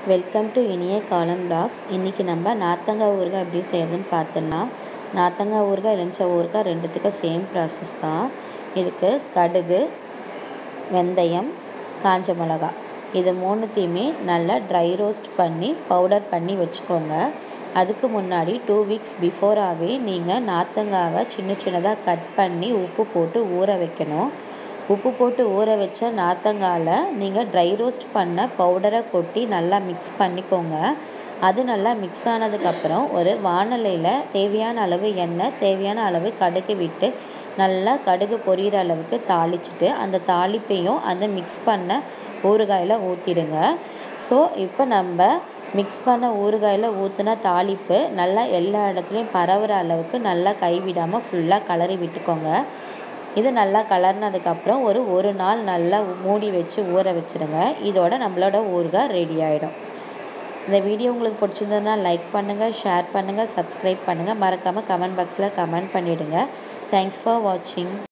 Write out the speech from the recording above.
welcome to இனிய காலம் tax இன்றைக்கி நம்ம நார்த்தங்காய் ஊறுகாய் எப்படி செய்கிறதுன்னு பார்த்துடலாம் நார்த்தங்காய் ஊறுகாய் எலுமிச்சை ஊறுகாய் ரெண்டுத்துக்கும் சேம் ப்ராசஸ் தான் இதுக்கு கடுகு வெந்தயம் காஞ்ச மிளகா இது மூணுத்தையுமே நல்லா ட்ரை ரோஸ்ட் பண்ணி பவுடர் பண்ணி வச்சுக்கோங்க அதுக்கு முன்னாடி டூ வீக்ஸ் பிஃபோராகவே நீங்கள் நார்த்தங்காவை சின்ன சின்னதாக கட் பண்ணி உப்பு போட்டு ஊற வைக்கணும் உப்பு போட்டு ஊற வச்ச நார்த்தங்காயில் நீங்கள் ட்ரை ரோஸ்ட் பண்ண பவுடரை கொட்டி நல்லா மிக்ஸ் பண்ணிக்கோங்க அது நல்லா மிக்ஸ் ஆனதுக்கப்புறம் ஒரு வானலையில் தேவையான அளவு எண்ணெய் தேவையான அளவு கடுகு விட்டு நல்லா கடுகு பொரியிற அளவுக்கு தாளிச்சிட்டு அந்த தாளிப்பையும் அந்த மிக்ஸ் பண்ண ஊறுகாயில் ஊற்றிடுங்க ஸோ இப்போ நம்ம மிக்ஸ் பண்ண ஊறுகாயில் ஊற்றின தாளிப்பு நல்லா எல்லா இடத்துலையும் பரவுற அளவுக்கு நல்லா கைவிடாமல் ஃபுல்லாக கலரி விட்டுக்கோங்க இது நல்லா கலர்னதுக்கப்புறம் ஒரு ஒரு நாள் நல்லா மூடி வச்சு ஊற வச்சுருங்க இதோட நம்மளோட ஊறுகாய் ரெடி ஆகிடும் இந்த வீடியோ உங்களுக்கு பிடிச்சிருந்ததுன்னா லைக் பண்ணுங்கள் ஷேர் பண்ணுங்கள் சப்ஸ்கிரைப் பண்ணுங்கள் மறக்காமல் கமெண்ட் பாக்ஸில் கமெண்ட் பண்ணிவிடுங்க தேங்க்ஸ் ஃபார் வாட்சிங்